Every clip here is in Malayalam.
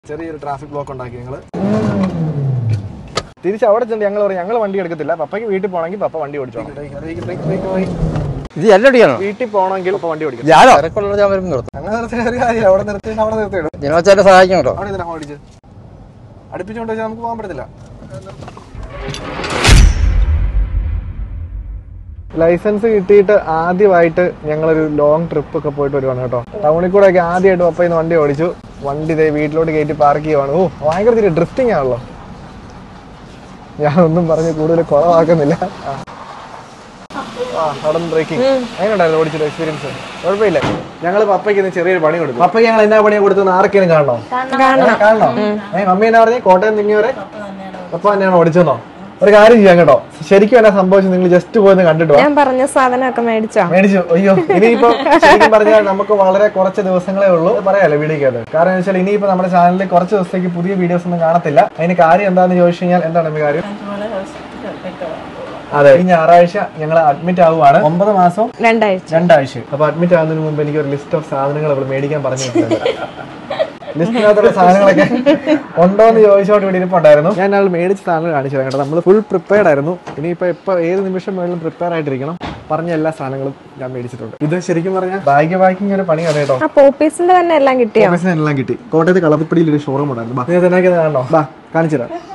ചെറിയൊരു ട്രാഫിക് ബ്ലോക്ക് ഉണ്ടാക്കി ഞങ്ങള് തിരിച്ച് അവിടെ ചെന്ന് ഞങ്ങൾ പറയും ഞങ്ങൾ വണ്ടി എടുക്കത്തില്ല പപ്പയ്ക്ക് വീട്ടിൽ പോകണമെങ്കിൽ പപ്പ വണ്ടി ഓടിച്ചോ ഇത് എല്ലടിയാണോ വീട്ടിൽ പോകണമെങ്കിൽ പപ്പ വണ്ടി ഓടിക്കും ഞാനോ തിരക്കുള്ള ഞാൻ വരുമ്പോൾ നിർത്തും ഞങ്ങൾ നിർത്തിയ ഒരു കാര്യം അവിടെ നിർത്തി അവിടെ നിർത്തിയിടും ജനവച്ചാരെ സഹായിക്കും കേട്ടോ അവിടെ ഇതിനാ ഓടിച്ച് അടുപ്പിച്ചുകൊണ്ട് വെച്ചാൽ നമുക്ക് പോകാൻ പറ്റത്തില്ല ലൈസൻസ് കിട്ടിയിട്ട് ആദ്യമായിട്ട് ഞങ്ങളൊരു ലോങ് ട്രിപ്പ് ഒക്കെ പോയിട്ട് വരുവാണ് കേട്ടോ ടൗണിൽ കൂടെ ഒക്കെ ആദ്യമായിട്ട് പപ്പയിന്ന് വണ്ടി ഓടിച്ചു വണ്ടി ഇതേ വീട്ടിലോട്ട് കയറ്റി പാർക്ക് ചെയ്യുവാണ് ഓ ഭയങ്കര ഡ്രിഫ്റ്റിംഗ് ആണല്ലോ ഞാനൊന്നും പറഞ്ഞ് കൂടുതൽ കുളമാക്കുന്നില്ല ആ. ആ സഡൻ ബ്രേക്കിംഗ് എങ്ങനെയുണ്ടായിരുന്നു ഓടിച്ചൊരു എക്സ്പീരിയൻസ് കുഴപ്പമില്ല ഞങ്ങൾ പപ്പയ്ക്ക് ഇന്ന് ചെറിയൊരു പണി കൊടുക്കും പപ്പയ്ക്ക് ഞങ്ങൾ എന്നാ പണിയാ കൊടുത്തത് ആർക്കേലും കാണണോ ഏ, കാണണോ ഏ മമ്മി എന്നാ പറഞ്ഞേ കോട്ടയം തിങ്ങിയവരെ പപ്പ തന്നെയാണ് ഓടിച്ചെന്നോ ഒരു കാര്യം ചെയ്യാം കേട്ടോ ശരിക്കും എന്നാ സംഭവിച്ചത് നിങ്ങൾ ജസ്റ്റ് പോയി കണ്ടിട്ടോ ഞാൻ പറഞ്ഞ സാധനമൊക്കെ മേടിച്ചോ മേടിച്ചു അയ്യോ ഇനിയിപ്പോ ശരിക്കും പറഞ്ഞാൽ നമുക്ക് വളരെ കുറച്ച് ദിവസങ്ങളേ ഉള്ളൂ ഇത് പറയാലോ വീഡിയോക്കകത്ത് കാരണം എന്ന് വെച്ചാൽ ഇനിയിപ്പോ നമ്മുടെ ചാനലിൽ കുറച്ച് ദിവസത്തേക്ക് പുതിയ വീഡിയോസ് ഒന്നും കാണത്തില്ല അതിന് കാര്യം എന്താണെന്ന് ചോദിച്ചു കഴിഞ്ഞാൽ എന്താണ് അമ്മ കാര്യം അതെ ഈ ഞായറാഴ്ച ഞങ്ങൾ അഡ്മിറ്റ് ആവുകയാണ് ഒമ്പത് മാസം രണ്ടാഴ്ച രണ്ടാഴ്ച അപ്പൊ അഡ്മിറ്റ് ആവുന്നതിന് മുമ്പ് എനിക്ക് ഒരു ലിസ്റ്റ് ഓഫ് സാധനങ്ങൾ അവൾ മേടിക്കാൻ പറഞ്ഞു വെച്ചിട്ടുണ്ട് ലിസ്റ്റിനകത്തുള്ള സാധനങ്ങളൊക്കെ ഉണ്ടോ എന്ന് ചോദിച്ചോണ്ട് ഇവിടെ ഇരിപ്പുണ്ടായിരുന്നു ഞാൻ ആൾ മേടിച്ച സാധനങ്ങൾ കാണിച്ചു തരാം കേട്ടോ നമ്മൾ ഫുൾ പ്രിപ്പയർഡ് ആയിരുന്നു ഇനിയിപ്പോ ഇപ്പൊ ഏത് നിമിഷം വേണമെങ്കിലും പ്രിപ്പയർ ആയിട്ടിരിക്കണം പറഞ്ഞ എല്ലാ സാധനങ്ങളും ഞാൻ മേടിച്ചിട്ടുണ്ട് ഇത് ശരിക്കും പറഞ്ഞാൽ ബാഗ് ബാക്കിങ് ഒരു പണിയാണ് കേട്ടോ ആ പോപ്പീസിന്റെ തന്നെ എല്ലാം കിട്ടിയോ ഓഫീസിന് എല്ലാം കിട്ടി കോട്ടയത്ത് കളപ്പടിയിൽ ഒരു ഷോറൂം ഉണ്ടായിരുന്നു ബാ, നീ തന്നെ കാണണോ ബാ കാണിച്ചു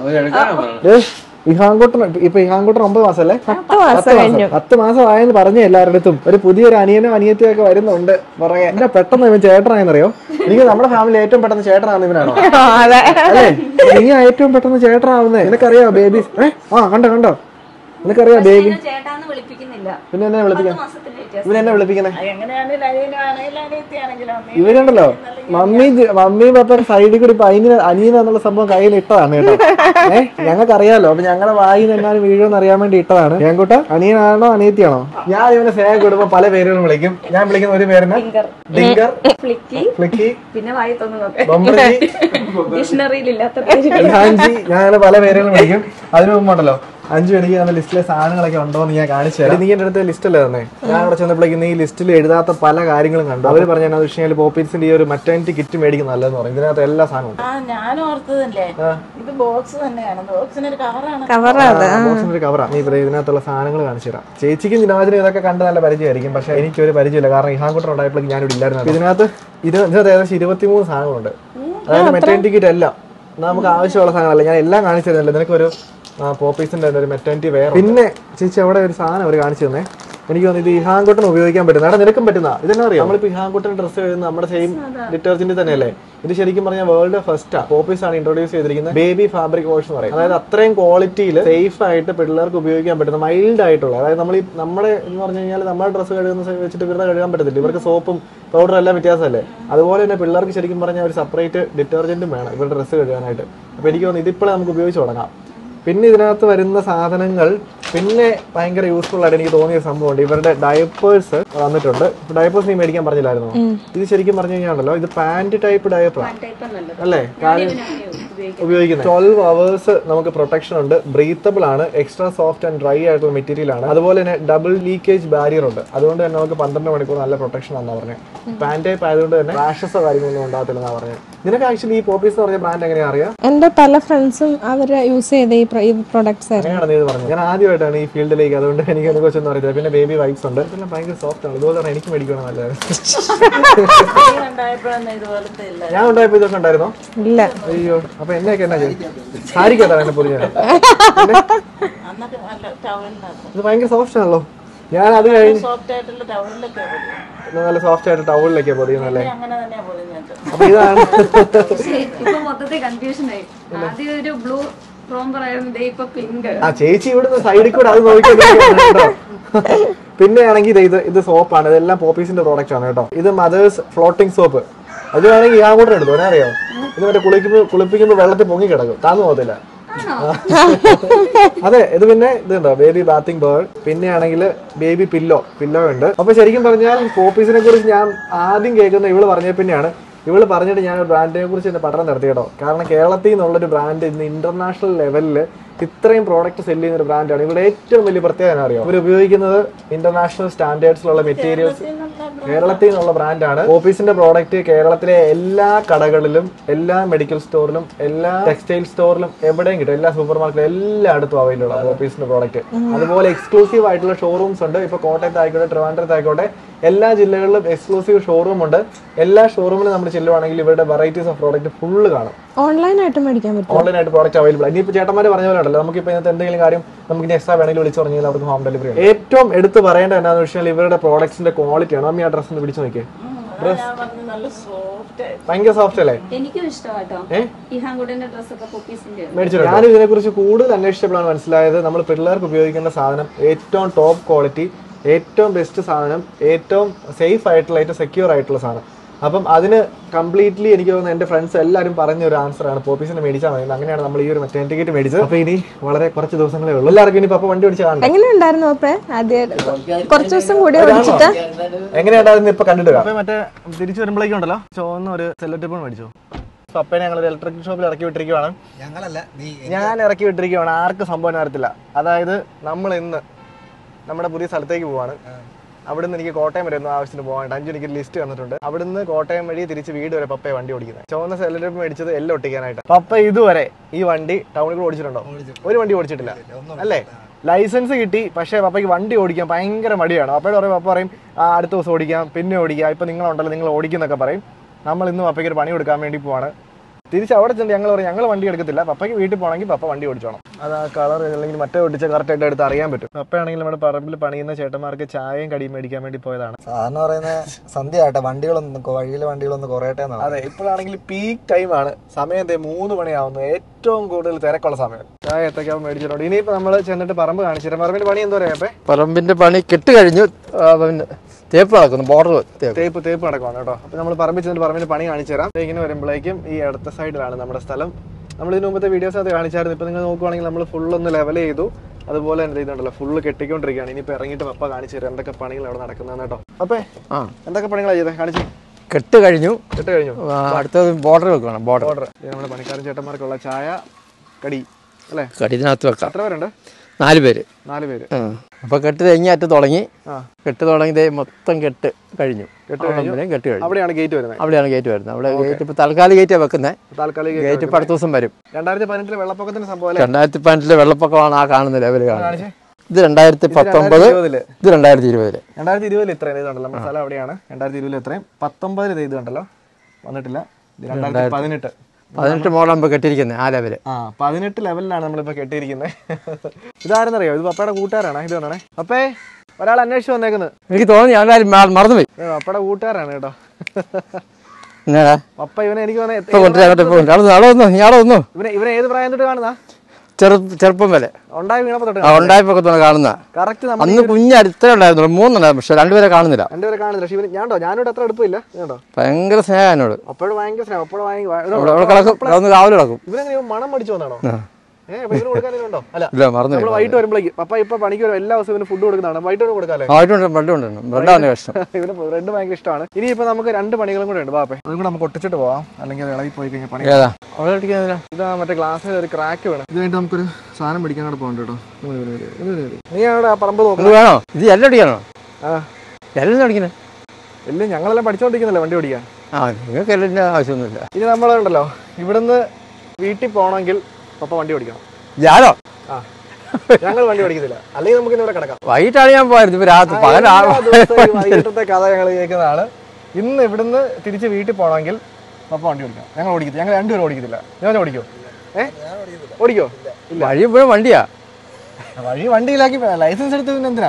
തരാം ഏ ഇഹാങ്കോട്ടൻ ഇപ്പൊ ഇഹാങ്കോട്ടൻ ഒമ്പത് മാസമല്ലേ പത്ത് മാസം കഴിഞ്ഞു പത്ത് മാസം ആയെന്ന് പറഞ്ഞ എല്ലാവരുടെ അടുത്തും ഒരു പുതിയൊരു അനിയനും അനിയത്തിയും ഒക്കെ വരുന്നുണ്ട് പുറകെ എന്നെ പെട്ടെന്ന് ഇവൻ ചേട്ടനായെന്നറിയോ എനിക്ക് നമ്മുടെ ഫാമിലി ഏറ്റവും പെട്ടെന്ന് ചേട്ടനാവുന്ന ഇവനാണോ ആ, അതെ അല്ലേ നീ ഏറ്റവും പെട്ടെന്ന് ചേട്ടനാവുന്നേ നിനക്കറിയാം ബേബി ഏ ആ കണ്ടോ കണ്ടോ നിനക്കറിയാം ബേബി ചേട്ടാന്ന് വിളിപ്പിക്കുന്നില്ല പിന്നെ എന്നെ വിളിപ്പിക്കാൻ മാസത്തിന് വ്യത്യാസം ഇവൻ എന്നെ വിളിപ്പിക്കണേ എങ്ങനെയാണെങ്കിലും അനിയനാണെങ്കിലും അനിയത്തിയാണെങ്കിലും ഇവരുണ്ടല്ലോ മമ്മി ജ- മമ്മി പപ്പ സൈഡിൽ കൂടി ഇപ്പൊ അനിയന അനിയന എന്നുള്ള സംഭവം കയ്യിൽ ഇട്ടതാണ് കേട്ടോ ഏഹ് ഞങ്ങൾക്ക് അറിയാലോ അപ്പൊ ഞങ്ങളുടെ വായിൽ എങ്ങാനും വീഴുമെന്ന് അറിയാൻ വേണ്ടി ഇട്ടതാണ് ഞാൻ കൂട്ട അനിയനാണോ അനിയത്തിയാണോ ഞാൻ ഇവനെ സ്നേഹം കൂടുമ്പോ പല പേരുകളും വിളിക്കും ഞാൻ വിളിക്കുന്ന ഒരു പേരിന് ഡിങ്കർ ഫ്ലിക്കി ഫ്ലിക്കി പിന്നെ വായി തോന്നുന്നൊക്കെ ബൊമ്മറജി ഡിക്ഷണറിയിൽ ഇല്ലാത്ത പേര് ഇൽഹാൻജി ഞാൻ അങ്ങനെ പല പേരുകളും വിളിക്കും അതിനു മുമ്പുണ്ടല്ലോ അഞ്ചു എനിക്ക് നമ്മുടെ ലിസ്റ്റിലെ സാധനങ്ങളൊക്കെ ഉണ്ടോ എന്ന് ഞാൻ കാണിച്ചു തരാം നീ എന്റെ അടുത്ത് ലിസ്റ്റ് അല്ലേ തന്നെ ഞാൻ അവിടെ ചെന്നപ്പോഴേക്കും നീ ലിസ്റ്റിൽ എഴുതാത്ത പല കാര്യങ്ങളും കണ്ടു അവര് പറഞ്ഞ എന്നാ വെച്ച് കഴിഞ്ഞാൽ പോപ്പീസിന്റെ ഈ ഒരു മറ്റേണിറ്റി കിറ്റ് മേടിക്കുന്ന നല്ലതെന്ന് പറയും ഇതിനകത്ത് എല്ലാ സാധനവും ഉണ്ട് ആ ഞാൻ ഓർത്തതല്ലേ ഇത് ബോക്സ് തന്നെയാണ് ബോക്സിന് ഒരു കവറാണ് കവറാ അത് ബോക്സിന്റെ ഒരു കവറാ നീ ഇവിടെ ഇതിനകത്തുള്ള സാധനങ്ങൾ കാണിച്ചു തരാം ചേച്ചിക്കും ദിനാജിനും ഇതൊക്കെ കണ്ട് നല്ല പരിചയമായിരിക്കും പക്ഷെ എനിക്ക് ഒരു പരിചയമില്ല കാരണം ഇഹാൻകുട്ടർ ഉണ്ടായപ്പോഴേക്കും ഞാൻ ഇവിടെ ഇല്ലായിരുന്നു ഇതിനകത്ത് ഇത് ഇതിനകത്ത് ഏകദേശം ഇരുപത്തിമൂന്ന് സാധനങ്ങളുണ്ട് അതായത് മെറ്റേണിറ്റി കിറ്റ് എല്ലാം നമുക്ക് ആവശ്യമുള്ള സാധനങ്ങളല്ല ഞാൻ എല്ലാം കാണിച്ചു തരുന്നില്ല നിനക്കൊരു പോപ്പീസിന്റെ ഒരു മെറ്റേണിറ്റി വേറെ പിന്നെ ചേച്ചി അവിടെ ഒരു സാധനം അവർ കാണിച്ചു തന്നെ എനിക്ക് തോന്നുന്നു ഇത് ഇഹാൻകുട്ടൻ ഉപയോഗിക്കാൻ പറ്റുന്ന അവിടെ നിനക്കും പറ്റുന്ന ഇതെന്നാ അറിയാം നമ്മളിപ്പോ ഇഹാൻകുട്ടൻ ഡ്രസ്സ് എഴുതുന്ന നമ്മുടെ സെയിം ഡിറ്റർജന്റ് തന്നെയല്ലേ ഇത് ശരിക്കും പറഞ്ഞാൽ വേൾഡ് ഫസ്റ്റ് പോപ്പീസ് ആണ് ഇൻട്രൊഡ്യൂസ് ചെയ്തിരിക്കുന്നത് ബേബി ഫാബ്രിക് വാഷ് എന്ന് പറയും അതായത് അത്രയും ക്വാളിറ്റിയിൽ സേഫ് ആയിട്ട് പിള്ളേർക്ക് ഉപയോഗിക്കാൻ പറ്റുന്ന മൈൽഡ് ആയിട്ടുള്ള അതായത് നമ്മൾ ഈ നമ്മുടെ എന്ന് പറഞ്ഞു കഴിഞ്ഞാൽ നമ്മുടെ ഡ്രസ്സ് കഴുകുന്ന സ- വെച്ചിട്ട് ഇവരുടെ കഴുകാൻ പറ്റത്തില്ല ഇവർക്ക് സോപ്പും പൗഡറും എല്ലാം വ്യത്യാസമല്ലേ അതുപോലെ തന്നെ പിള്ളേർക്ക് ശരിക്കും പറഞ്ഞാൽ ഒരു സെപ്പറേറ്റ് ഡിറ്റർജന്റും വേണം ഇവരുടെ ഡ്രസ്സ് കഴുകാനായിട്ട് അപ്പൊ എനിക്ക് തോന്നുന്നു ഇതിപ്പോഴേ നമുക്ക് ഉപയോഗിച്ച് തുടങ്ങാം പിന്നെ ഇതിനകത്ത് വരുന്ന സാധനങ്ങൾ പിന്നെ ഭയങ്കര യൂസ്ഫുൾ ആയിട്ട് എനിക്ക് തോന്നിയ സംഭവമുണ്ട് ഇവരുടെ ഡയപ്പേഴ്സ് വന്നിട്ടുണ്ട് ഡയപ്പേഴ്സ് നീ മേടിക്കാൻ പറഞ്ഞില്ലായിരുന്നോ ഇത് ശരിക്കും പറഞ്ഞു കഴിഞ്ഞാണല്ലോ ഇത് പാന്റ് ടൈപ്പ് ഡയപ്പറാണ് അല്ലേ കാര്യം ഉപയോഗിക്കുന്നത് ട്വൽവ് അവേഴ്സ് നമുക്ക് പ്രൊട്ടക്ഷൻ ഉണ്ട് ബ്രീത്തബിൾ ആണ് എക്സ്ട്രാ സോഫ്റ്റ് ആൻഡ് ഡ്രൈ ആയിട്ടുള്ള മെറ്റീരിയൽ ആണ് അതുപോലെ തന്നെ ഡബിൾ ലീക്കേജ് ബാരിയർ ഉണ്ട് അതുകൊണ്ട് തന്നെ നമുക്ക് പന്ത്രണ്ട് മണിക്കൂർ നല്ല പ്രൊട്ടക്ഷൻ ആണെന്നാ പറഞ്ഞത് പാന്റ് ടൈപ്പ് ആയതുകൊണ്ട് തന്നെ റാഷസോ കാര്യങ്ങളൊന്നും ഉണ്ടാകത്തില്ലെന്നാ പറഞ്ഞത് നിനക്ക് ആക്ച്വലി ഈ പോപ്പീസ് എന്ന് പറഞ്ഞ ബ്രാൻഡ് എങ്ങനെയാ അറിയാം എന്റെ പല ഫ്രണ്ട്സും അവര് യൂസ് ചെയ്ത ഈ pro- ഈ പ്രൊഡക്ട്സ് ആയിരുന്നു അങ്ങനെയാണ് നീ ഇത് പറഞ്ഞത് ഞാൻ ആദ്യമായിട്ടാണ് ഈ ഫീൽഡിലേക്ക് അതുകൊണ്ട് എനിക്ക് അതിനെ കുറിച്ചൊന്നും അറിയത്തില്ല പിന്നെ ബേബി വൈബ്സ് ഉണ്ട് ഇതെല്ലാം ഭയങ്കര സോഫ്റ്റ് ആണ് ഇതുപോലെ തന്നെ എനിക്ക് മേടിക്കണം നല്ലത് ഉണ്ടായപ്പോഴൊന്നും ഇതുപോലത്തെ ഇല്ല ഞാൻ ഉണ്ടായപ്പോ ഇതൊക്കെ ഉണ്ടായിരുന്നോ ഇല്ല അയ്യോ അപ്പൊ എന്നെയൊക്കെ എന്നാ ചെയ്യും സാരിക്കത്താണ് എന്നെ പൊതിഞ്ഞത് അന്നൊക്കെ നല്ല ടവലിനകത്ത് ഇത് ഭയങ്കര സോഫ്റ്റ് ആണല്ലോ ഞാൻ അത് കഴിഞ്ഞ് സോഫ്റ്റ് ആയിട്ടുള്ള ടവലിലൊക്കെ നല്ല സോഫ്റ്റ് ആയിട്ട് ടൗണിലൊക്കെ പൊതിയുന്നല്ലേ അങ്ങനെ തന്നെയാ പൊതിഞ്ഞത് അപ്പൊ ഇതാണ് ഇപ്പൊ മൊത്തത്തിൽ കൺഫ്യൂഷൻ ആയി ആദ്യം ഒരു ബ്ലൂ റോംബർ ആയിരുന്നു ദേ ഇപ്പൊ പിങ്ക് ആ ചേച്ചി ഇവിടുന്ന് സൈഡിൽ കൂടെ അത് നോക്കിക്കൊണ്ടിരിക്കുകയാണ് കേട്ടോ പിന്നെ ആണെങ്കിൽ ഇത് ഇത് ഇത് സോപ്പാണ് ഇതെല്ലാം പോപ്പീസിന്റെ പ്രോഡക്റ്റ് ആണ് കേട്ടോ ഇത് മദേഴ്സ് ഫ്ലോട്ടിംഗ് സോപ്പ് അത് വേണമെങ്കിൽ ഞാൻ കൂടെ എടുത്തു ഞാൻ അറിയോ ഇത് മറ്റേ കുളിക്കുമ്പോൾ കുളിപ്പിക്കുമ്പോൾ വെള്ളത്തിൽ പൊങ്ങി കിടക്കും താന്നു പോകത്തില്ല അതെ ഇത് പിന്നെ ഇതുണ്ടോ ബേബി ബാത്തിങ് ബേൾ പിന്നെ ആണെങ്കിൽ ബേബി പില്ലോ പില്ലോ ഉണ്ട് അപ്പൊ ശരിക്കും പറഞ്ഞാൽ പോപ്പീസിനെ കുറിച്ച് ഞാൻ ആദ്യം കേൾക്കുന്ന ഇവള് പറഞ്ഞ പിന്നെയാണ് ഇവള് പറഞ്ഞിട്ട് ഞാൻ ഒരു ബ്രാൻഡിനെ കുറിച്ച് എന്നെ പഠനം നടത്തി കേട്ടോ കാരണം കേരളത്തിൽ നിന്നുള്ളൊരു ബ്രാൻഡ് ഇന്ന് ഇന്റർനാഷണൽ ലെവലിൽ ഇത്രയും പ്രോഡക്റ്റ് സെല് ചെയ്യുന്ന ഒരു ബ്രാൻഡാണ് ഇവിടെ ഏറ്റവും വലിയ പ്രത്യേകത അറിയോ ഇവർ ഉപയോഗിക്കുന്നത് ഇന്റർനാഷണൽ സ്റ്റാൻഡേർഡ്സിലുള്ള മെറ്റീരിയൽസ് കേരളത്തിൽ നിന്നുള്ള ബ്രാൻഡാണ് ഓഫീസിന്റെ പ്രോഡക്റ്റ് കേരളത്തിലെ എല്ലാ കടകളിലും എല്ലാ മെഡിക്കൽ സ്റ്റോറിലും എല്ലാ ടെക്സ്റ്റൈൽ സ്റ്റോറിലും എവിടെയും കിട്ടും എല്ലാ സൂപ്പർ മാർക്കറ്റിലും എല്ലായിടത്തും അവൈലബിൾ ആണ് ഓഫീസിന്റെ പ്രോഡക്റ്റ് അതുപോലെ എക്സ്ക്ലൂസീവ് ആയിട്ടുള്ള ഷോറൂംസ് ഉണ്ട് ഇപ്പൊ കോട്ടയത്ത് ആയിക്കോട്ടെ ട്രിവാൻഡ്രത്ത് ആയിക്കോട്ടെ എല്ലാ ജില്ലകളിലും എക്സ്ക്ലൂസീവ് ഷോറൂം ഉണ്ട് എല്ലാ ഷോറൂമിലും നമ്മൾ ചെല്ലുവാണെങ്കിൽ ഇവരുടെ വെറൈറ്റീസ് ഓഫ് പ്രോഡക്റ്റ് ഫുള്ള് കാണും ഓൺലൈനായിട്ട് മേടിക്കാൻ പറ്റും ഓൺലൈൻ ആയിട്ട് പ്രോഡക്റ്റ് അവൈലബിൾ ഇനിയിപ്പോൾ ചേട്ടന്മാർ പറഞ്ഞ പോലെ ഉണ്ടല്ലോ നമുക്കിപ്പോൾ ഇന്നത്തെ എന്തെങ്കിലും കാര്യം നമുക്ക് ഇനി എക്സ്ട്രാ വേണമെങ്കിൽ വിളിച്ചു പറഞ്ഞാൽ അവർക്ക് ഹോം ഡെലിവറി ഉണ്ട് ഏറ്റവും എടുത്ത് പറയേണ്ട എന്താണെന്ന് വെച്ചാൽ ഇവരുടെ പ്രോഡക്ട്സിന്റെ ക്വാളിറ്റിയാണ് അമ്മ ആ ഡ്രസ്സ് ഒന്ന് പിടിച്ചു നോക്കിയേ ഭയങ്കര സോഫ്റ്റ് അല്ലേ എനിക്കും ഇഷ്ടമാട്ടോ ഇഹാൻകുട്ടിന്റെ ഡ്രസ്സൊക്കെ പൊപ്പീസിന്റെ മേടിച്ചിട്ടുണ്ട് ഞാൻ ഇതിനെ കുറിച്ച് കൂടുതൽ അന്വേഷിച്ചപ്പോഴാണ് മനസ്സിലായത് നമ്മൾ പിള്ളേർക്ക് ഉപയോഗിക്കേണ്ട സാധനം ഏറ്റവും ടോപ്പ് ക്വാളിറ്റി ഏറ്റവും ബെസ്റ്റ് സാധനം ഏറ്റവും സേഫ് ആയിട്ടുള്ള ഏറ്റവും സെക്യൂർ ആയിട്ടുള്ള സാധനം അപ്പം അതിന് കംപ്ലീറ്റ്ലി എനിക്ക് തോന്നുന്നു എന്റെ ഫ്രണ്ട്സ് എല്ലാവരും പറഞ്ഞ ഒരു ആൻസർ ആണ് പോപ്പീസിന് മേടിച്ചാൽ മതി അങ്ങനെയാണ് നമ്മൾ ഈ ഒരു മറ്റേ ടിക്കറ്റ് മേടിച്ചത് അപ്പൊ ഇനി വളരെ കുറച്ച് ദിവസങ്ങളേ ഉള്ളൂ എല്ലാവർക്കും ഇനി പപ്പ വണ്ടി ഓടിച്ച് കാണണം എങ്ങനെ ഉണ്ടായിരുന്നു അപ്പേ ആദ്യം കുറച്ച് ദിവസം കൂടി ഓടിച്ചിട്ട് എങ്ങനെയുണ്ടായിരുന്നു ഇപ്പൊ കണ്ടിട്ട് അപ്പൊ മറ്റേ തിരിച്ചു വരുമ്പോഴേക്കും ഉണ്ടല്ലോ ചുവന്ന ഒരു സെല്ലോ ടിപ്പ് മേടിച്ചു പപ്പനെ ഞങ്ങൾ ഒരു ഇലക്ട്രിക് ഷോപ്പിൽ ഇറക്കി വിട്ടിരിക്കുവാണ് ഞങ്ങളല്ല നീ ഞാൻ ഇറക്കി വിട്ടിരിക്കുവാണ് ആർക്കും സംഭവം അറിയത്തില്ല അതായത് നമ്മൾ ഇന്ന് നമ്മുടെ പുതിയ സ്ഥലത്തേക്ക് പോവാണ് അവിടുന്ന് എനിക്ക് കോട്ടയം വരെ ഒന്ന് ആവശ്യത്തിന് പോകാനായിട്ട് അഞ്ചു എനിക്ക് ലിസ്റ്റ് തന്നിട്ടുണ്ട് അവിടുന്ന് കോട്ടയം വഴി തിരിച്ച് വീട് വരെ പപ്പയെ വണ്ടി ഓടിക്കുന്നത് ചുവന്ന സെലക്ട് മേടിച്ചത് എല്ലാം ഒട്ടിക്കാനായിട്ട് പപ്പ ഇതുവരെ ഈ വണ്ടി ടൗണിൽ കൂടെ ഓടിച്ചിട്ടുണ്ടോ ഒരു വണ്ടി ഓടിച്ചിട്ടില്ല അല്ലേ ലൈസൻസ് കിട്ടി പക്ഷേ പപ്പയ്ക്ക് വണ്ടി ഓടിക്കാൻ ഭയങ്കര മടിയാണ് പപ്പയോട് പറയും പപ്പ പറയും ആ അടുത്ത ദിവസം ഓടിക്കാം പിന്നെ ഓടിക്കാം ഇപ്പൊ നിങ്ങളുണ്ടല്ലോ നിങ്ങൾ ഓടിക്കുന്നൊക്കെ പറയും നമ്മൾ ഇന്ന് പപ്പയ്ക്ക് ഒരു പണി കൊടുക്കാൻ വേണ്ടി പോവാണ് തിരിച്ച് അവിടെ ചെന്ന് ഞങ്ങൾ പറയും ഞങ്ങൾ വണ്ടി എടുക്കത്തില്ല പപ്പയ്ക്ക് വീട്ടിൽ പോകണമെങ്കിൽ പപ്പ വണ്ടി ഓടിച്ചോണം അത് ആ കളർ അല്ലെങ്കിൽ മറ്റേ ഒട്ടിച്ച കറക്റ്റ് ആയിട്ട് എടുത്ത് അറിയാൻ പറ്റും പപ്പയാണെങ്കിൽ നമ്മുടെ പറമ്പിൽ പണിയുന്ന ചേട്ടന്മാർക്ക് ചായയും കടിയും മേടിക്കാൻ വേണ്ടി പോയതാണ് സാധാരണ പറയുന്ന സന്ധ്യ ആട്ടെ വണ്ടികളൊന്നും വഴിയിലെ വണ്ടികളൊന്നും കുറയട്ടെ എന്നാണ് അതെ ഇപ്പോഴാണെങ്കിൽ പീക്ക് ടൈമാണ് സമയം എന്തേ മൂന്ന് മണിയാവുന്നു ഏറ്റവും കൂടുതൽ തിരക്കുള്ള സമയം ചായ എത്രയ്ക്കാവും മേടിച്ചിട്ടുണ്ട് ഇനിയിപ്പോ നമ്മൾ ചെന്നിട്ട് പറമ്പ് കാണിച്ചിട്ട് പറമ്പിന്റെ പണി എന്തോ പറയാ പറമ്പിന്റെ പണി കെട്ട് കഴിഞ്ഞു ആ, പിന്നെ തേപ്പ് നടക്കുന്നു ബോർഡർ തേപ്പ് തേപ്പ് തേപ്പ് നടക്കുവാണ് കേട്ടോ അപ്പൊ നമ്മൾ പറമ്പിൽ ചെന്നിട്ട് പറമ്പിന്റെ പണി കാണിച്ചു തരാം ദേ ഇങ്ങനെ വരുമ്പോഴേക്കും ഈ അടുത്ത സൈഡിലാണ് നമ്മുടെ സ്ഥലം നമ്മൾ ഇതിന് മുമ്പത്തെ വീഡിയോസ് അത് കാണിച്ചായിരുന്നു ഇപ്പൊ നിങ്ങൾ നോക്കുവാണെങ്കിൽ നമ്മൾ ഫുൾ ഒന്ന് ലെവൽ ചെയ്തു അതുപോലെ തന്നെ ഇതുണ്ടല്ലോ ഫുള്ള് കെട്ടിക്കൊണ്ടിരിക്കുകയാണ് ഇനിയിപ്പോ ഇറങ്ങിയിട്ട് പപ്പ കാണിച്ചു തരാം എന്തൊക്കെ പണികൾ അവിടെ നടക്കുന്നതെന്ന് കേട്ടോ അപ്പേ ആ എന്തൊക്കെ പണികളാണ് ചെയ്തത് കാണിച്ചു കെട്ട് കഴിഞ്ഞു കെട്ട് കഴിഞ്ഞു ആ, അടുത്തത് ബോർഡർ വെക്കണം ബോർഡർ ഓർഡർ നമ്മുടെ പണിക്കാരൻ ചേട്ടന്മാർക്കുള്ള ചായ കടി അല്ലേ കടിതിനകത്ത് വെക്കാം എത്ര പേരുണ്ട് നാല് പേര് നാല് പേര് ആ. അപ്പൊ കെട്ട് തെങ്ങിയാറ്റ് തുടങ്ങി ആ കെട്ട് തുടങ്ങി ദേ മൊത്തം കെട്ട് കഴിഞ്ഞു കെട്ട് അവിടെയും കെട്ട് കഴിഞ്ഞു അവിടെയാണ് ഗേറ്റ് വരുന്നത് അവിടെയാണ് ഗേറ്റ് വരുന്നത് അവിടെ ഗേറ്റ് ഇപ്പൊ തൽക്കാലം ഗേറ്റാണ് വെക്കുന്നത് താൽക്കാലിക ഗേറ്റ് ഇപ്പൊ അടുത്ത ദിവസം വരും രണ്ടായിരത്തി പതിനെട്ടിലെ വെള്ളപ്പൊക്കത്തിന്റെ സംഭവം അല്ലേ രണ്ടായിരത്തി പതിനെട്ടിലെ വെള്ളപ്പൊക്കമാണ് ആ കാണുന്ന ലെവൽ കാണുന്നത് കാണിച്ചേ ഇത് രണ്ടായിരത്തി പത്തൊമ്പത് ഇരുപതില് ഇത് രണ്ടായിരത്തി ഇരുപതില് രണ്ടായിരത്തി ഇരുപതിൽ ഇത്രയും ഇത് കണ്ടല്ലോ നമ്മുടെ സ്ഥലം അവിടെയാണ് രണ്ടായിരത്തി ഇരുപതിൽ ഇത്രയും പത്തൊമ്പതിൽ ഇത് ഇത് കണ്ടല്ലോ വന്നിട്ടില്ല ഇത് രണ്ടായിരത്തി പതിനെട്ട് പതിനെട്ട് മോളാകുമ്പോൾ കെട്ടിയിരിക്കുന്നത് ആ ലെവല് ആ പതിനെട്ട് ലെവലിലാണ് നമ്മളിപ്പോ കെട്ടിയിരിക്കുന്നത് ഇതാരെന്നറിയോ ഇത് പപ്പയുടെ കൂട്ടുകാരാണ് ഇത് വേണേ അപ്പേ ഒരാൾ അന്വേഷിച്ച് വന്നേക്കുന്നത് എനിക്ക് തോന്നി ഞാനും മറന്നുപോയി ഇത് പപ്പയുടെ കൂട്ടുകാരാണ് കേട്ടോ എന്നാ പപ്പ ഇവനെ എനിക്ക് തോന്നുന്നത് ഇപ്പൊ കൊണ്ടുവരാൻ അങ്ങോട്ട് ഇപ്പൊ കൊണ്ടുവരാം. നാളെ വന്നു ഞാളെ വന്നു ഇവനെ ഇവനെ ഏത് പ്രായം തൊട്ട് കാണുന്ന ചെറു ചെറുപ്പം വരെ ഉണ്ടായി വീണപ്പോ തൊട്ട് ആ ഉണ്ടായപ്പോ തന്നെ കാണുന്ന കറക്റ്റ് നമ്മൾ അന്ന് കുഞ്ഞ് അടുത്തേ ഉണ്ടായിരുന്നുള്ളൂ മൂന്നുണ്ടായിരുന്നു പക്ഷെ രണ്ടുപേരെ കാണുന്നില്ല രണ്ടുപേരെ കാണുന്നില്ല പക്ഷെ ഇവന് ഞാണ്ടോ ഞാനോട് അത്ര അടുപ്പില്ല കേട്ടോ ഭയങ്കര സ്നേഹം എന്നോട് അപ്പോഴും ഭയങ്കര സ്നേഹം അപ്പോഴും ഭയങ്കര അവിടെ അവിടെ കിടക്കും അവിടെ ഒന്ന് കാവല് കിടക്കും ഇവനെങ്ങനെ ഇവൻ മണം മടിച്ചു വന്നാണോ ഏഹ് അപ്പൊ ഇവന് കൊടുക്കാനുണ്ടോ അല്ല ഇല്ല മറന്നു നമ്മൾ വൈകിട്ട് വരുമ്പോഴേക്ക് പപ്പ ഇപ്പൊ പണിക്ക് വരും എല്ലാ ദിവസവും ഇവന് ഫുഡ് കൊടുക്കുന്നതാണ് വൈകിട്ട് കൊടുക്കാല്ലേ ആയിട്ടുണ്ട് ബ്ലഡ് ഉണ്ട് ബ്ലഡാണ് കഷ്ടം ഇവന് ബ്രെഡ് ഭയങ്കര ഇഷ്ടമാണ് ഇനി ഇപ്പൊ നമുക്ക് രണ്ട് പണികളും കൂടെ ഉണ്ട് പാപ്പേ അതും കൂടെ നമുക്ക് ഒട്ടിച്ചിട്ട് പോവാം അല്ലെങ്കിൽ അത് ഇളകി പോയി കഴിഞ്ഞാൽ പണി ഏതാ അവിടെ അടിക്കുന്നില്ല ഇതാ മറ്റേ ഗ്ലാസ്സിൽ ഒരു ക്രാക്ക് വേണം ഇത് കഴിഞ്ഞിട്ട് നമുക്കൊരു സാധനം പിടിക്കാൻ കൂടെ പോകണ്ട കേട്ടോ ഇങ്ങോട്ട് വരൂ, വരൂ, വരൂ, വരൂ. നീ അവിടെ ആ പറമ്പ് നോക്കണം ഇത് വേണോ ഇത് എല്ലാം അടിക്കാനോ ആ എല്ലാം അടിക്കണേ ഇല്ല ഞങ്ങളെല്ലാം പഠിച്ചോണ്ടിരിക്കുന്നില്ല വണ്ടി ഓടിക്കാൻ ആ നിങ്ങൾക്ക് എല്ലാം ആവശ്യമൊന്നുമില്ല ഇനി നമ്മളുണ്ടല്ലോ ഇവിടുന്ന് വീട്ടിൽ പോകണമെങ്കിൽ പപ്പ വണ്ടി ഓടിക്കണം ഞാനോ ആ ഞങ്ങൾ വണ്ടി ഓടിക്കുന്നില്ല അല്ലെങ്കിൽ നമുക്ക് ഇവിടെ കിടക്കാം വൈകിട്ടാണ് ഞാൻ പോയത് ഇപ്പൊ രാത്രി പകൽ എല്ലാ ദിവസവും ഈ വൈകിട്ടത്തെ കഥ ഞങ്ങൾ കേൾക്കുന്നതാണ് ഇന്ന് ഇവിടുന്ന് തിരിച്ച് വീട്ടിൽ പോകണമെങ്കിൽ പപ്പ വണ്ടി ഓടിക്കണം ഞങ്ങൾ ഓടിക്കത്തില്ല ഞങ്ങൾ രണ്ടുപേരും ഓടിക്കത്തില്ല ഞാൻ ഓടിക്കോ ഏ ഓടിക്കോ ഇല്ല വഴി ഇപ്പോഴും വണ്ടിയാ വഴി വണ്ടിയിലാക്കി ലൈസൻസ് എടുത്ത് പിന്നെ എന്തിനാ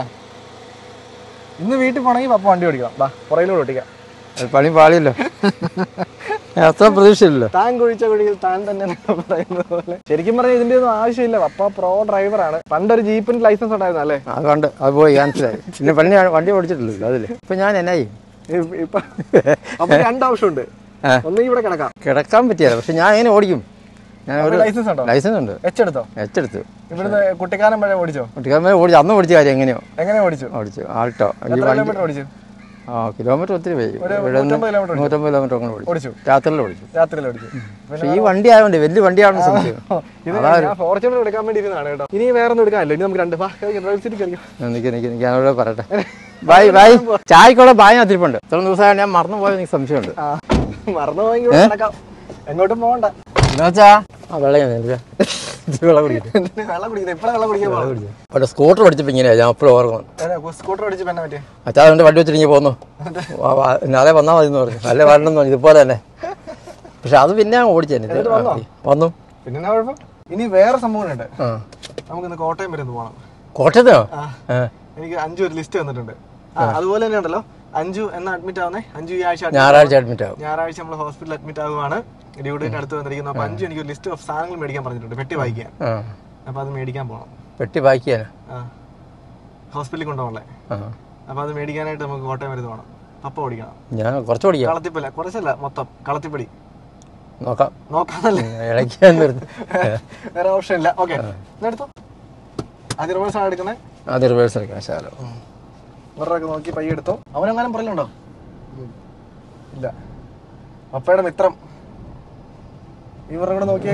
ഇന്ന് വീട്ടിൽ പോകണമെങ്കിൽ പപ്പ വണ്ടി ഓടിക്കണം ബാ പുറകിലൂടെ ഓടിക്കാം അത് പണി പാളിയല്ലോ ഞാൻ അത്ര പ്രതീക്ഷയില്ലല്ലോ താൻ കുഴിച്ച കുഴിയിൽ താൻ തന്നെ എന്നൊക്കെ പറയുന്നത് പോലെ ശരിക്കും പറഞ്ഞാൽ ഇതിന്റെ ഒന്നും ആവശ്യമില്ല പപ്പ പ്രോ ഡ്രൈവറാണ് പണ്ടൊരു ജീപ്പിന് ലൈസൻസ് ഉണ്ടായിരുന്നു അല്ലേ അത് കണ്ട് അത് പോയി ക്യാൻസലായി പിന്നെ പണി വണ്ടി ഓടിച്ചിട്ടില്ലല്ലോ അതില് ഇപ്പൊ ഞാൻ എന്നായി ഇ- ഇപ്പൊ അപ്പൊ രണ്ട് ഓപ്ഷൻ ആ. ഒന്നെങ്കിൽ ഇവിടെ കിടക്കാം കിടക്കാൻ പറ്റിയല്ല പക്ഷെ ഞാൻ എങ്ങനെ ഓടിക്കും ഞാൻ ഒരു ലൈസൻസ് ഉണ്ടോ ലൈസൻസ് ഉണ്ട് എച്ചെടുത്തോ എച്ചെടുത്തു ഇവിടുന്ന് കുട്ടിക്കാനം വഴി ഓടിച്ചോ കുട്ടിക്കാരന്മാരെ ഓടിച്ചു അന്ന് ഓടിച്ച കാര്യം എങ്ങനെയോ എങ്ങനെ ഓടിച്ചു ഓടിച്ചു ആൾട്ടോ ഈ എത്ര വണ്ടി കിലോമീറ്റർ ഓടിച്ചു ആ കിലോമീറ്റർ ഒത്തിരി പോയി ഒരു ഇവിടെ നിന്ന് നൂറ്റമ്പത് കിലോമീറ്റർ നൂറ്റമ്പത് കിലോമീറ്റർ അങ്ങനെ ഓടിച്ചു ഓടിച്ചു രാത്രിയിൽ ഓടിച്ചു രാത്രിയിൽ ഓടിച്ചു പക്ഷേ ഈ വണ്ടി ആയതുകൊണ്ട് വലിയ വണ്ടിയാണെന്ന് സംശയം ഇത് ഞാൻ ഫോർച്യൂണർ എടുക്കാൻ വേണ്ടി ഇരുന്നതാണ് കേട്ടോ ഇനി വേറെ ഒന്നും എടുക്കാനല്ലോ ഇനി നമുക്ക് രണ്ട് വാ ഡ്രൈവ് സീറ്റ് കഴിക്കാം നിൽക്കി നിൽക്കി നിൽക്കി ഞാനവിടെ പറയട്ടെ ബായ് ബായ് ചായക്കോടെ ബായ് അതിരിപ്പുണ്ട് ഇത്ര ദിവസമായിട്ട് ഞാൻ മറന്നു പോയത് എനിക്ക് സംശയമുണ്ട് ആ മറന്നു പോയെങ്കിൽ നടക്കാം എങ്ങോട്ടും പോകണ്ട എന്നുവെച്ചാ ആ വെള്ളം ഞാൻ നിൽക്കാം. ഇച്ചിരി വെള്ളം കുടിക്കട്ടെ എന്തിന് വെള്ളം കുടിക്കുന്നത് എപ്പോഴാണ് വെള്ളം കുടിക്കാൻ പോകുന്നത് അവിടെ സ്കൂട്ടർ പഠിച്ചപ്പോൾ ഇങ്ങനെയാണ് ഞാൻ എപ്പോഴും ഓർക്കണം സ്കൂട്ടർ ഓടിച്ച് പെണ്ണ പറ്റിയ അച്ഛാ അതുകൊണ്ട് വണ്ടി വെച്ചിട്ട് ഇങ്ങനെ പോന്നു വാ, വാ, നാളെ വന്നാൽ മതി എന്ന് പറഞ്ഞു അല്ലേ വരണമെന്ന് പറഞ്ഞു ഇതുപോലെ തന്നെ പക്ഷെ അത് പിന്നെ ഞാൻ ഓടിച്ചു തന്നെ ഇത്. ആ, വന്നു പിന്നെ എന്നാ കുഴപ്പം ഇനി വേറെ സംഭവങ്ങളുണ്ട് ആ നമുക്കിന്ന് കോട്ടയം വരെ ഒന്ന് പോകണം കോട്ടയത്തോ ആ. ആ എനിക്ക് അഞ്ചു ഒരു ലിസ്റ്റ് തന്നിട്ടുണ്ട് ആ, അതുപോലെ തന്നെ ഉണ്ടല്ലോ അഞ്ചു എന്ന അഡ്മിറ്റ് ആവുന്നേ അഞ്ചു ഈ ആഴ്ച admit ഞായറാഴ്ച അഡ്മിറ്റ് ആവും ഞായറാഴ്ച നമ്മൾ ഹോസ്പിറ്റലിൽ അഡ്മിറ്റ് ആകുവാണ് ഡ്യൂ ഡേറ്റ് അടുത്ത് വന്നിരിക്കുന്നു അപ്പൊ അഞ്ചു എനിക്ക് ഒരു ലിസ്റ്റ് ഓഫ് സാധനങ്ങൾ മേടിക്കാൻ പറഞ്ഞിട്ടുണ്ട് പെട്ടി വായിക്കാൻ ആ അപ്പൊ അത് മേടിക്കാൻ പോകണം പെട്ടി ബാക്കിയാനാ ആ ഹോസ്പിറ്റലിൽ കൊണ്ടുപോകണല്ലേ ആ അപ്പൊ അത് മേടിക്കാനായിട്ട് നമുക്ക് കോട്ടയം വരെ പോകണം പപ്പ ഓടിക്കണം ഞാൻ കുറച്ച് ഓടിക്കാം കളത്തിപ്പല്ല കുറച്ചല്ല മൊത്തം കളത്തിപ്പടി നോക്കാം നോക്കാന്നല്ലേ ഇടയ്ക്ക് ഞാൻ നിർത്തി വേറെ ഓപ്ഷൻ ഇല്ല ഓക്കെ എടുത്തോ ആദ്യം റിവേഴ്സ് ആണ് എടുക്കുന്നത് അത് റിവേഴ്സ് എടുക്കാം ശാലോ ഇവരുടെ നോക്കി പയ്യെ എടുത്തോ അവനെങ്ങാനും പറയലുണ്ടോ ഇല്ല പപ്പയുടെ മിത്രം ഇവരുടെ കൂടെ നോക്കിയേ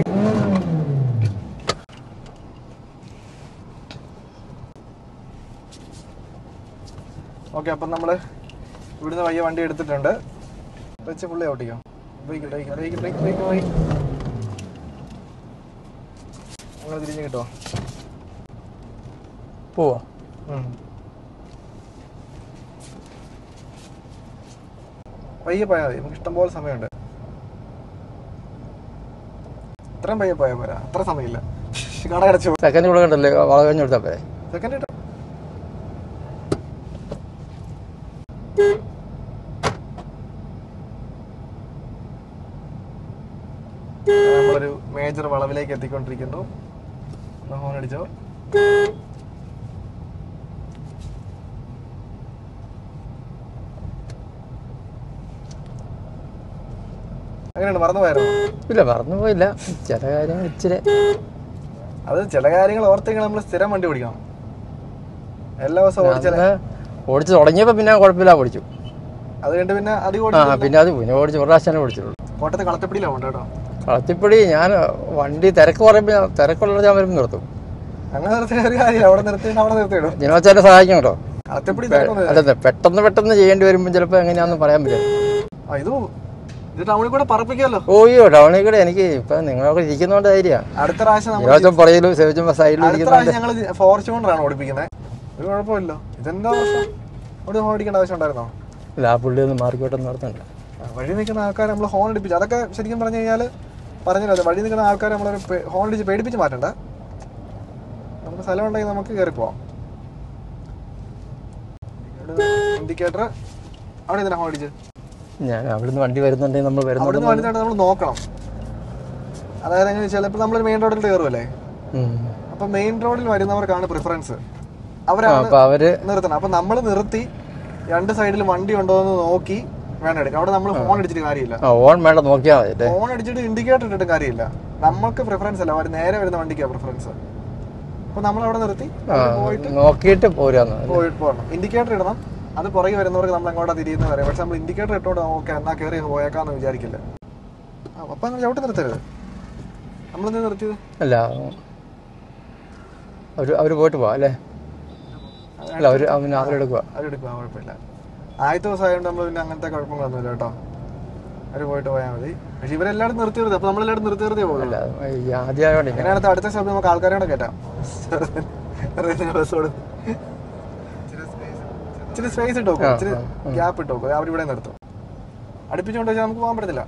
ഓക്കെ അപ്പം നമ്മള് ഇവിടുന്ന് വയ്യ വണ്ടി എടുത്തിട്ടുണ്ട് വെച്ച് പുള്ളി ഓട്ടിക്കോ brake brake brake brake brake പോയി അങ്ങനെ തിരിഞ്ഞ് കിട്ടുമോ പോവാ ഉം. പയ്യെ പോയാൽ മതി നമുക്ക് ഇഷ്ടംപോലെ സമയമുണ്ട് ഇത്രയും പയ്യെ പോയാൽ പോരാ അത്ര സമയമില്ല കട അടച്ചു സെക്കൻഡ് കൂടെ കണ്ടല്ലേ വളവ് കഴിഞ്ഞ് കൊടുത്താൽ പോരെ സെക്കൻഡ് ഇട്ടോ നമ്മളൊരു മേജർ വളവിലേക്ക് എത്തിക്കൊണ്ടിരിക്കുന്നു ഒന്ന് ഹോൺ അടിച്ചോ അങ്ങനെയാണ് മറന്നു പോയായിരുന്നു ഇല്ല മറന്നു പോയില്ല ചില കാര്യങ്ങൾ ഇച്ചിരി അത് ചില കാര്യങ്ങൾ ഓർത്തെങ്കിൽ നമ്മൾ സ്ഥിരം വണ്ടി ഓടിക്കണം എല്ലാ ദിവസവും ഓടിച്ചാൽ അന്ന് ഓടിച്ച് തുടങ്ങിയപ്പോൾ പിന്നെ കുഴപ്പമില്ല ഓടിച്ചു അത് കഴിഞ്ഞിട്ട് പിന്നെ അധികം ആ ഓടിച്ചു പിന്നെ അത് പിന്നെ ഓടിച്ച് ഒരു പ്രാവശ്യം ഓടിച്ചുള്ളൂ കോട്ടയത്തെ കളത്തപ്പിടിയിലാണ് ഉണ്ട് കേട്ടോ കളത്തിപ്പടി ഞാൻ വണ്ടി തിരക്ക് പറയുമ്പോൾ ഞാൻ തിരക്കുള്ള ഞാൻ വരുമ്പോൾ നിർത്തും അങ്ങനെ നിർത്തിയ ഒരു കാര്യമില്ല അവിടെ നിർത്തിയിട്ട് അവിടെ നിർത്തിയിടും ദിനവച്ചാലെ സഹായിക്കും കേട്ടോ കളത്തപ്പിടി തിരക്കൊന്നും ഇല്ല. അല്ല പെട്ടെന്ന് പെട്ടെന്ന് ചെയ്യേണ്ടി വരുമ്പോൾ ചിലപ്പോൾ എങ്ങനെയാണെന്ന് പറയാൻ പറ്റില്ല ആ ഇത് ഇത് ടൗണിൽ കൂടെ പറപ്പിക്കാമല്ലോ ഓയ്യോ ടൗണിൽ കൂടെ എനിക്ക് ഇപ്പം നിങ്ങളൊക്കെ ഇരിക്കുന്നതുകൊണ്ട് ധൈര്യമാണ് അടുത്ത പ്രാവശ്യം നമ്മൾ ദിനവച്ചം പുറകിലും സേവിച്ചുമ്പോൾ സൈഡിലും അടുത്ത ഇരിക്കുന്നതുകൊണ്ട് പ്രാവശ്യം ഞങ്ങൾ ഫോർച്യൂണറാണ് ഓടിപ്പിക്കുന്നത് ഒരു കുഴപ്പമില്ല ഇതെന്താ പ്രശ്നം അവിടെ ഹോൺ അടിക്കേണ്ട ആവശ്യം ഉണ്ടായിരുന്നോ ഇല്ല ആ പുള്ളി ഒന്ന് മാർക്കോട്ടൊന്നും നടത്തണ്ട ആ, വഴി നിൽക്കുന്ന ആൾക്കാരെ നമ്മൾ ഹോൺ അടിപ്പിച്ചു അതൊക്കെ ശരിക്കും പറഞ്ഞു കഴിഞ്ഞാൽ പറഞ്ഞല്ലോ വഴി നിൽക്കുന്ന ആൾക്കാരെ നമ്മളൊരു പേ- ഹോൺ അടിച്ച് പേടിപ്പിച്ച് മാറ്റണ്ട നമുക്ക് സ്ഥലം ഉണ്ടെങ്കിൽ നമുക്ക് കയറി പോവാം ഇൻഡിക്കേറ്റർ അവിടെ ഇതിനെ ഹോൺ അടിച്ച് ഞാൻ അവിടുന്ന് വണ്ടി വരുന്നുണ്ടെങ്കിൽ നമ്മൾ അവിടെ വരുന്നുണ്ട് നിന്ന് വലുതായിട്ട് നമ്മൾ നോക്കണം അതായത് എങ്ങനെ വെച്ചാൽ ഇപ്പൊ നമ്മൾ മെയിൻ റോഡിൽ കയറുമല്ലേ അപ്പൊ മെയിൻ റോഡിൽ വരുന്നവർക്കാണ് പ്രിഫറൻസ് അവരാണ് അപ്പൊ അവര് നിർത്തണം അപ്പൊ നമ്മൾ നിർത്തി രണ്ട് സൈഡിൽ വണ്ടി ഉണ്ടോ എന്ന് നോക്കി വേണം എടുക്കാം അവിടെ നമ്മൾ ഫോൺ അടിച്ചിട്ട് കാര്യമില്ല ആ ഓൺ വേണ്ട നോക്കിയാൽ മതി അല്ലേ ഫോൺ അടിച്ചിട്ട് ഇൻഡിക്കേറ്റർ ഇട്ടിട്ട് കാര്യമില്ല നമുക്ക് പ്രിഫറൻസ് അല്ല അവർ നേരെ വരുന്ന വണ്ടിക്കാ പ്രിഫറൻസ് അപ്പൊ നമ്മൾ അവിടെ നിർത്തി ആ, പോയിട്ട് നോക്കിയിട്ട് പോരാന്ന് പോയിട്ട് പോകണം ഇൻഡിക്കേറ്റർ ഇടണം അത് പുറകെ വരുന്നവർക്ക് നമ്മൾ എങ്ങോട്ടാ തിരിയുന്ന പറയാം പക്ഷെ നമ്മൾ ഇൻഡിക്കേറ്റർ ഇട്ടോണ്ട് ഓക്കെ എന്നാ കയറി പോയേക്കാന്ന് വിചാരിക്കില്ല ആ, അപ്പൊ അങ്ങനെ ചവിട്ടി നിർത്തരുത് നമ്മളെന്താ നിർത്തിയത് അല്ല അവര് അവര് പോയിട്ട് പോവാ അല്ലേ അല്ല അവര് അവന് അവരെടുക്കുക അവരെടുക്കുക കുഴപ്പമില്ല ആദ്യത്തെ ദിവസം ആയതുകൊണ്ട് നമ്മൾ പിന്നെ അങ്ങനത്തെ കുഴപ്പങ്ങളൊന്നുമില്ല കേട്ടോ അവര് പോയിട്ട് പോയാൽ മതി പക്ഷെ ഇവരെല്ലാവരും നിർത്തി നിർത്തി അപ്പൊ നമ്മളെല്ലാവരും നിർത്തി നിർത്തിയേ പോകുള്ളൂ അല്ല ഈ ആദ്യമായോണ്ട് ഇങ്ങനെ അങ്ങനെയാണെങ്കിൽ അടുത്ത സ്റ്റോപ്പിൽ നമുക്ക് ആൾക്കാരെ കൂടെ കയറ്റാം ബസ്സോട് ഇച്ചിരി സ്പേസ് ഇട്ട് നോക്കും ഇച്ചിരി ഗ്യാപ്പ് ഇട്ട് നോക്കും അവരിവിടെ നിർത്തും അടുപ്പിച്ചുകൊണ്ട് വെച്ചാൽ നമുക്ക് പോകാൻ പറ്റത്തില്ല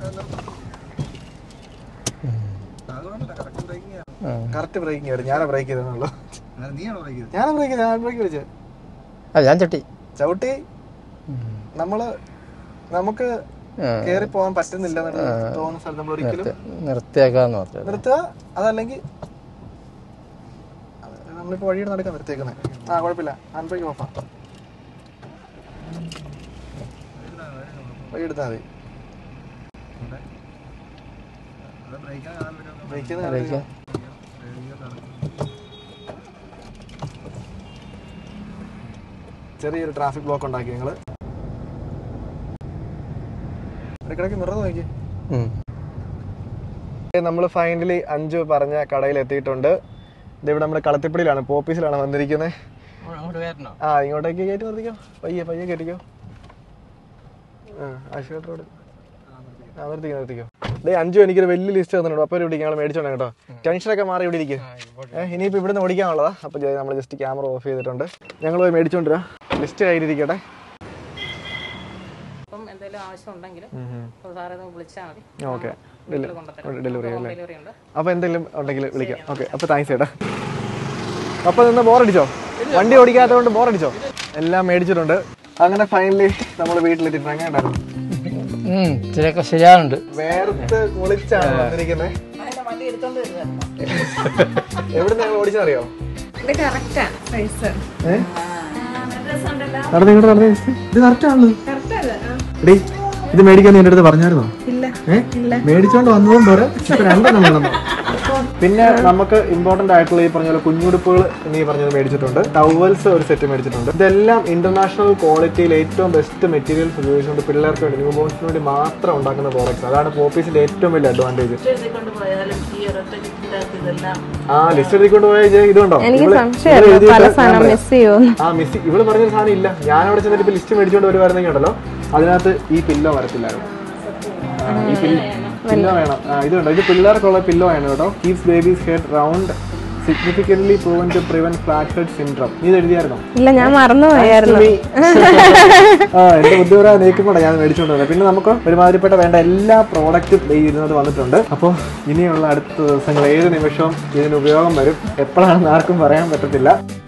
ഉം. കറക്റ്റ് ബ്രേക്കിംഗ് വരും ഞാനാ ബ്രേക്ക് ചെയ്തെന്നുള്ളൂ ഞാനാ ബ്രേക്ക് ചെയ്തത് ഞാൻ ബ്രേക്ക് വിളിച്ചത് ആ ഞാൻ ചട്ടി ചവിട്ടി നമ്മള് നമുക്ക് ആ, കേറി പോകാൻ പറ്റുന്നില്ല എന്ന് തോന്നുന്ന സ്ഥലത്ത് നമ്മൾ ഒരിക്കലും നിർത്തിയേക്കാന്ന് മാത്രമേ നിർത്തുക അതല്ലെങ്കിൽ അത് നമ്മളിപ്പോ വഴിയുടെ നടക്കാൻ നിർത്തിയേക്കുന്നത് ആ കുഴപ്പമില്ല ഹാൻഡ് ബ്രേക്ക് ഓഫാ വഴി എടുത്താൽ മതി ബ്രേക്ക് ചെയ്ത് കാണില്ല. ചെറിയൊരു ട്രാഫിക് ബ്ലോക്ക് ഉണ്ടാക്കി ഞങ്ങള് ഇടയ്ക്കിടയ്ക്ക് മിറർ നോക്കി ഉം. നമ്മൾ ഫൈനലി അഞ്ചു പറഞ്ഞ കടയിൽ എത്തിയിട്ടുണ്ട് ഇതിവിടെ നമ്മുടെ കളത്തിപ്പടിയിലാണ് പോപ്പീസിലാണ് വന്നിരിക്കുന്നത് ആ ഇങ്ങോട്ടേക്ക് കയറ്റി നിർത്തിക്കോ പയ്യെ പയ്യെ കയറ്റിക്കോ ആ ആശുപത്രി റോഡ് ആ നിർത്തിക്കോ നിർത്തിക്കോ ഡേ അഞ്ചു എനിക്കൊരു വലിയ ലിസ്റ്റ് തന്നിട്ടുണ്ട് അപ്പോൾ ഇവിടെ ഞങ്ങൾ മേടിച്ചോണ്ട് കേട്ടോ ടെൻഷനൊക്കെ മാറി ഇവിടെ ഇരിക്കും ഏഹ് ഇനിയിപ്പോൾ ഇവിടുന്ന് ഓടിക്കാനുള്ളതാ അപ്പോൾ നമ്മൾ ജസ്റ്റ് ക്യാമറ ഓഫ് ചെയ്തിട്ടുണ്ട് ഞങ്ങൾ പോയി മേടിച്ചോണ്ടിരാ ലിസ്റ്റ് കയ്യിലിരിക്കട്ടെ അപ്പം എന്തെങ്കിലും ആവശ്യം ഉണ്ടെങ്കിൽ സാറെ ഒന്ന് വിളിച്ചാൽ മതി ഓക്കെ കൊണ്ടുതരാം ഡെലിവറി ഹോം അല്ലേ ഡെലിവറി ഉണ്ട് അപ്പോൾ എന്തെങ്കിലും ഉണ്ടെങ്കിൽ വിളിക്കാം ഓക്കെ അപ്പോൾ താങ്ക്സ് ചേട്ടാ അപ്പോൾ നിന്ന് ബോറടിച്ചോ വണ്ടി ഓടിക്കാത്തതുകൊണ്ട് ബോറടിച്ചോ എല്ലാം മേടിച്ചിട്ടുണ്ട് അങ്ങനെ ഫൈനലി നമ്മൾ വീട്ടിലെത്തിയിട്ട് എങ്ങനെ ഉണ്ടായിരുന്നു ഉം, ഇച്ചിരിയൊക്കെ ശരിയാകുന്നുണ്ട് വേർത്ത് കുളിച്ചാണ് വന്നിരിക്കുന്നത് എവിടെ ഞങ്ങൾ ഓടിച്ചറിയോ ഇത് കറക്റ്റാ സൈസ് നടന്നു ഇങ്ങോട്ട് നടന്നേ ഇത് കറക്റ്റ് ആണല്ലോ എടീ ഇത് മേടിക്കാൻ നീ എൻ്റെ അടുത്ത് പറഞ്ഞായിരുന്നോ ഇല്ല ഏ? മേടിച്ചോണ്ട് വന്നതും പോരെ ഇപ്പൊ രണ്ടെണ്ണം വേണം പിന്നെ നമുക്ക് ഇമ്പോർട്ടന്റ് ആയിട്ടുള്ള ഈ പറഞ്ഞ പോലെ കുഞ്ഞുടുപ്പുകൾ നീ പറഞ്ഞത് മേടിച്ചിട്ടുണ്ട് ടവൽസ് ഒരു സെറ്റ് മേടിച്ചിട്ടുണ്ട് ഇതെല്ലാം ഇന്റർനാഷണൽ ക്വാളിറ്റിയിൽ ഏറ്റവും ബെസ്റ്റ് മെറ്റീരിയൽസ് ഉപയോഗിച്ചുകൊണ്ട് പിള്ളേർക്ക് വേണ്ടി ന്യൂ ബോൺസിന് വേണ്ടി മാത്രം ഉണ്ടാക്കുന്ന പ്രോഡക്ട്സ് അതാണ് പോപ്പീസിന്റെ ഏറ്റവും വലിയ അഡ്വാൻറ്റേജ് ആ ലിസ്റ്റ് എഴുതിക്കൊണ്ട് പോയ ഇതുണ്ടോ എനിക്ക് ഇവള് സംശയമായിരുന്നു ഇവള് പല എഴുതിയിട്ട് സാധനം ഞാൻ മിസ് ചെയ്യുമോ ആ മിസ് ഇവള് പറഞ്ഞ സാധനം ഇല്ല ഞാൻ അവിടെ ചെന്നിട്ട് ഇപ്പൊ ലിസ്റ്റ് മേടിച്ചോണ്ട് വരുവായിരുന്നെങ്കിൽ ഉണ്ടല്ലോ അതിനകത്ത് ഈ പില്ലോ വരത്തില്ലായിരുന്നു ആ, ഈ പില്ലോ വേണം ആ, ഇത് കണ്ടോ ഇത് പിള്ളേർക്കുള്ള പില്ലോ ആണ് കേട്ടോ keeps babies head round significantly proven to prevent flat head syndrome നീ ഇത് എഴുതിയായിരുന്നോ ഇല്ല ഞാൻ മറന്നുപോയായിരുന്നു ആ എന്റെ ബുദ്ധിപര നീക്കുമ്പോഴാണ് ഞാൻ മേടിച്ചുകൊണ്ട് വന്നത് പിന്നെ നമുക്ക് ഒരുമാതിരിപ്പെട്ട വേണ്ട എല്ലാ പ്രോഡക്റ്റും ഇരുന്നത് വന്നിട്ടുണ്ട് അപ്പോൾ ഇനിയുള്ള അടുത്ത ദിവസങ്ങൾ ഏത് നിമിഷവും ഇതിന് ഉപയോഗം വരും എപ്പോഴാണെന്ന് ആർക്കും പറയാൻ പറ്റത്തില്ല